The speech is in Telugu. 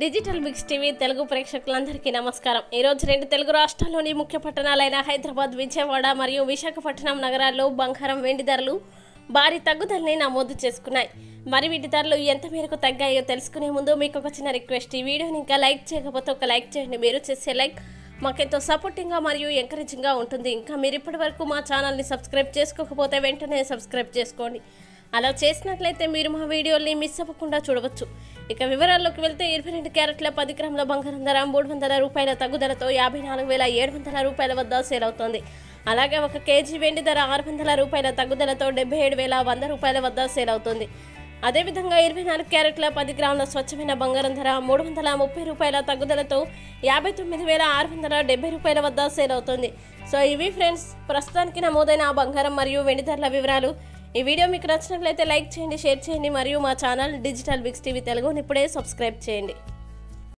డిజిటల్ బిగ్స్ టీవీ తెలుగు ప్రేక్షకులందరికీ నమస్కారం ఈరోజు రెండు తెలుగు రాష్ట్రాల్లోని ముఖ్య పట్టణాలైన హైదరాబాద్ విజయవాడ మరియు విశాఖపట్నం నగరాల్లో బంగారం వెండి ధరలు భారీ తగ్గుదలని నమోదు చేసుకున్నాయి మరి వీటి ధరలు ఎంత మేరకు తగ్గాయో తెలుసుకునే ముందు మీకు ఒక చిన్న రిక్వెస్ట్ ఈ వీడియోని ఇంకా లైక్ చేయకపోతే ఒక లైక్ చేయండి మీరు చేసే లైక్ మాకెంతో సపోర్టింగ్గా మరియు ఎంకరేజింగ్గా ఉంటుంది ఇంకా మీరు ఇప్పటి వరకు మా ఛానల్ని సబ్స్క్రైబ్ చేసుకోకపోతే వెంటనే సబ్స్క్రైబ్ చేసుకోండి అలా చేసినట్లయితే మీరు మా వీడియోల్ని మిస్ అవ్వకుండా చూడవచ్చు ఇక వివరాల్లోకి వెళ్తే ఇరవై రెండు క్యారెట్ల పది గ్రాముల బంగారం ధర మూడు వందల రూపాయల తగ్గుదలతో యాభై నాలుగు వేల ఏడు వందల రూపాయల వద్ద సేల్ అవుతోంది అలాగే ఒక కేజీ వెండి ధర ఆరు వందల రూపాయల తగ్గుదలతో డెబ్బై ఏడు వేల వంద రూపాయల వద్ద సేల్ అవుతుంది అదేవిధంగా ఇరవై నాలుగు క్యారెట్ల పది గ్రాముల స్వచ్ఛమైన బంగారం ధర మూడు వందల ముప్పై రూపాయల తగ్గుదలతో యాభై తొమ్మిది వేల ఆరు వందల డెబ్బై రూపాయల వద్ద సేల్ అవుతుంది సో ఇవి ఫ్రెండ్స్ ప్రస్తుతానికి నమోదైన బంగారం మరియు వెండి ధరల వివరాలు ఈ వీడియో మీకు నచ్చినట్లయితే లైక్ చేయండి షేర్ చేయండి మరియు మా ఛానల్ డిజిటల్ బిగ్స్ టీవీ తెలుగుని ఇప్పుడే సబ్స్క్రైబ్ చేయండి